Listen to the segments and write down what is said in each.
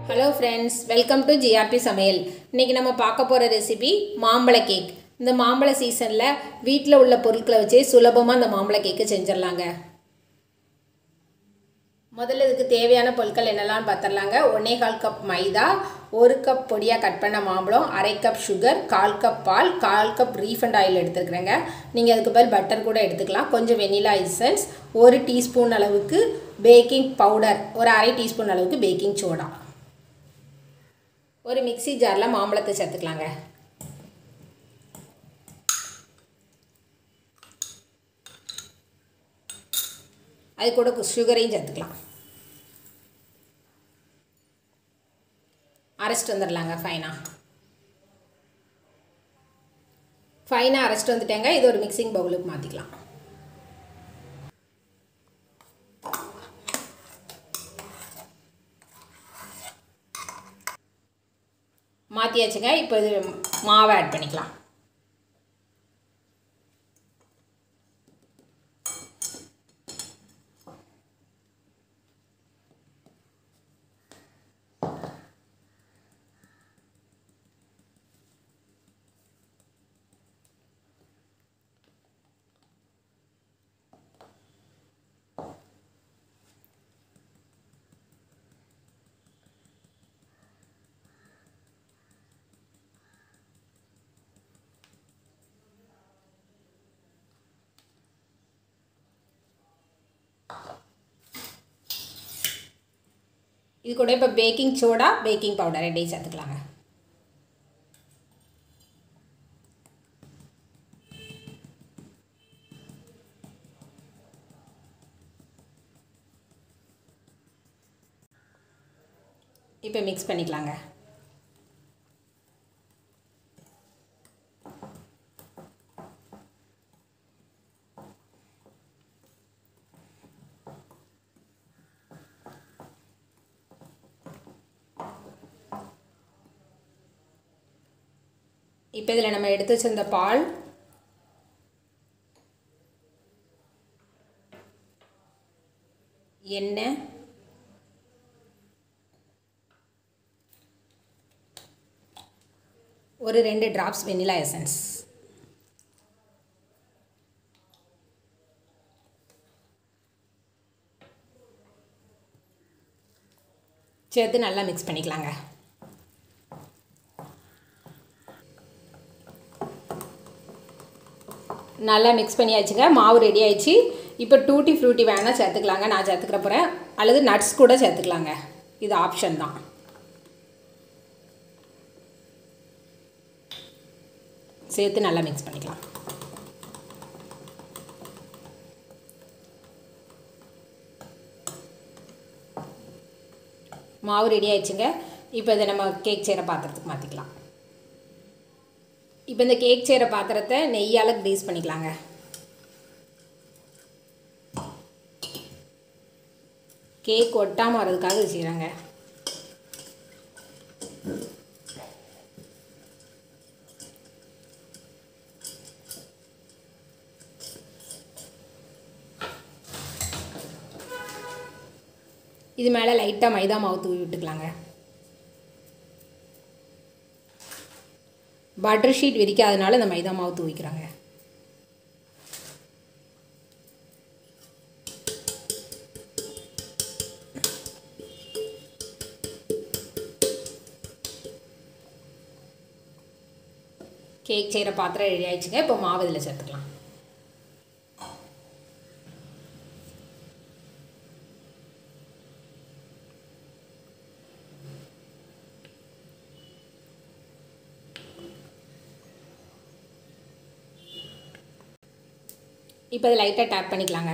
hello friends welcome to GRP சமையல் இன்றைக்கி நம்ம பார்க்க போகிற ரெசிபி மாம்பழ கேக் இந்த மாம்பழ சீசனில் வீட்டில் உள்ள பொருட்களை வச்சே சுலபமாக இந்த மாம்பழ கேக்கு செஞ்சிடலாங்க முதல்ல இதுக்கு தேவையான பொருட்கள் என்னெல்லாம் பார்த்துடலாங்க ஒன்றே கால் கப் மைதா ஒரு கப் பொடியாக கட் பண்ண மாம்பழம் அரை கப் சுகர் கால் கப் பால் கால் கப் ரீஃபண்ட் ஆயில் எடுத்துக்கிறேங்க நீங்கள் அதுக்கு பதில் பட்டர் கூட எடுத்துக்கலாம் கொஞ்சம் வெனிலா எசன்ஸ் ஒரு டீஸ்பூன் அளவுக்கு பேக்கிங் பவுடர் ஒரு அரை டீஸ்பூன் அளவுக்கு பேக்கிங் சோடா ஒரு மிக்சி ஜாரில் மாம்பழத்தை சேர்த்துக்கலாங்க அது கூட சுகரையும் சேர்த்துக்கலாம் அரைச்சிட்டு வந்துடலாங்க ஃபைனாக ஃபைனாக அரைச்சிட்டு வந்துட்டேங்க இது ஒரு மிக்சிங் பவுலுக்கு மாற்றிக்கலாம் மாற்றியாச்சுங்க இப்போ இது மாவை ஆட் பண்ணிக்கலாம் இது கூட இப்போ பேக்கிங் சோடா பேக்கிங் பவுடர் ரெண்டையும் சேர்த்துக்கலாங்க இப்போ மிக்ஸ் பண்ணிக்கலாங்க இப்போ இதில் நம்ம எடுத்து வச்சிருந்த பால் எண்ணெய் ஒரு ரெண்டு ட்ராப்ஸ் வெனிலா எசன்ஸ் சேர்த்து நல்லா மிக்ஸ் பண்ணிக்கலாங்க நல்லா மிக்ஸ் பண்ணியாச்சுங்க மாவு ரெடி ஆயிடுச்சு இப்போ டூட்டி ஃப்ரூட்டி வேணால் சேர்த்துக்கலாங்க நான் சேர்த்துக்கிற போகிறேன் அல்லது நட்ஸ் கூட சேர்த்துக்கலாங்க இது ஆப்ஷன் தான் சேர்த்து நல்லா மிக்ஸ் பண்ணிக்கலாம் மாவு ரெடி ஆயிடுச்சுங்க இப்போ இதை நம்ம கேக் செய்கிற பாத்திரத்துக்கு மாற்றிக்கலாம் இப்போ இந்த கேக் செய்கிற பாத்திரத்தை நெய்யால் க்ரீஸ் பண்ணிக்கலாங்க கேக் ஒட்டாமல் வர்றதுக்காக இது செய்கிறாங்க இது மேலே லைட்டாக மைதா மாவு தூவி விட்டுக்கலாங்க பட்டர் ஷீட் விரிக்காதனால இந்த மைதா மாவு தூவிக்கிறாங்க கேக் செய்கிற பாத்திரம் ரெடி ஆயிடுச்சுங்க இப்போ மாவு இதில் சேர்த்துக்கலாம் இப்போ அதை லைட்டாக டேப் பண்ணிக்கலாங்க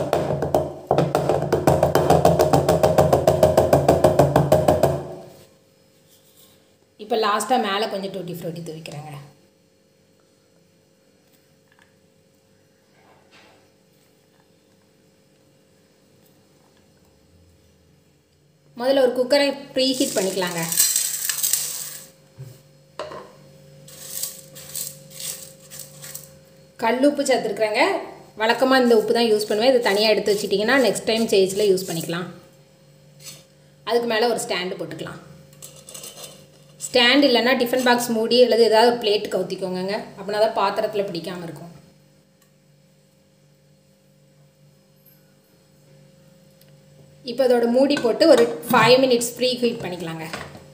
இப்போ லாஸ்ட்டாக மேலே கொஞ்சம் டூட்டி ஃப்ரூட்டி தூவிக்கிறேங்க முதல்ல ஒரு குக்கரை ப்ரீ ஹீட் பண்ணிக்கலாங்க கல் உப்பு சேர்த்துருக்குறேங்க வழக்கமாக இந்த உப்பு தான் யூஸ் பண்ணுவேன் இது தனியாக எடுத்து வச்சிட்டிங்கன்னா நெக்ஸ்ட் டைம் சேஜில் யூஸ் பண்ணிக்கலாம் அதுக்கு மேலே ஒரு ஸ்டாண்டு போட்டுக்கலாம் ஸ்டாண்ட் இல்லைன்னா டிஃபன் பாக்ஸ் மூடி அல்லது ஏதாவது ஒரு பிளேட் கவுத்திக்கோங்க அப்படின்னா தான் பாத்திரத்தில் பிடிக்காமல் இருக்கும் இப்போ அதோட மூடி போட்டு ஒரு ஃபைவ் மினிட்ஸ் ப்ரீ ஹீட் பண்ணிக்கலாங்க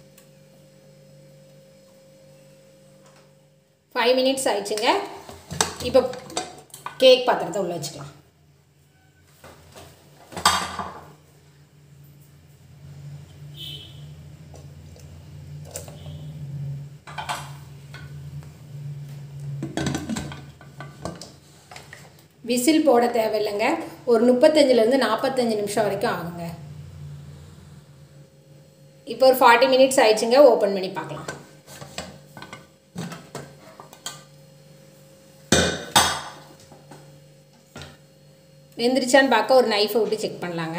ஃபைவ் மினிட்ஸ் ஆயிடுச்சுங்க இப்போ கேக் பாத்திரத்தை உள்ளே வச்சுக்கலாம் விசில் போட தேவையில்லைங்க ஒரு முப்பத்தஞ்சிலேருந்து நாற்பத்தஞ்சு நிமிஷம் வரைக்கும் ஆகுங்க இப்போ ஒரு ஃபார்ட்டி மினிட்ஸ் ஆயிடுச்சுங்க ஓப்பன் பண்ணி பார்க்கலாம் வெந்துருச்சான்னு பார்க்க ஒரு நைஃபை விட்டு செக் பண்ணலாங்க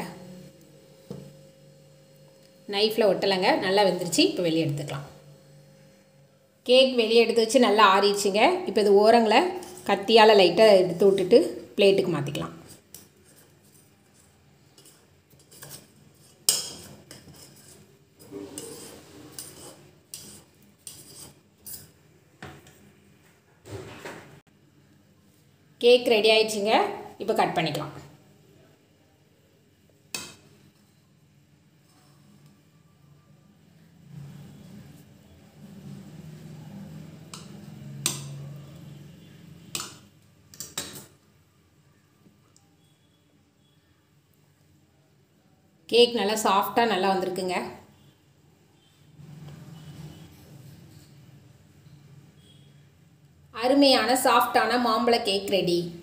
நைஃப்பில் ஒட்டலைங்க நல்லா வெந்துருச்சு இப்போ வெளியே எடுத்துக்கலாம் கேக் வெளியே எடுத்து வச்சு நல்லா ஆறிடுச்சுங்க இப்போ இது ஓரங்களை கத்தியால் லைட்டாக எடுத்து விட்டுட்டு பிளேட்டுக்கு மாற்றிக்கலாம் கேக் ரெடி ஆயிடுச்சுங்க இப்போ கட் பண்ணிக்கலாம் கேக் நல்லா சாஃப்டாக நல்லா வந்திருக்குங்க அருமையான சாஃப்டான மாம்பழ கேக் ரெடி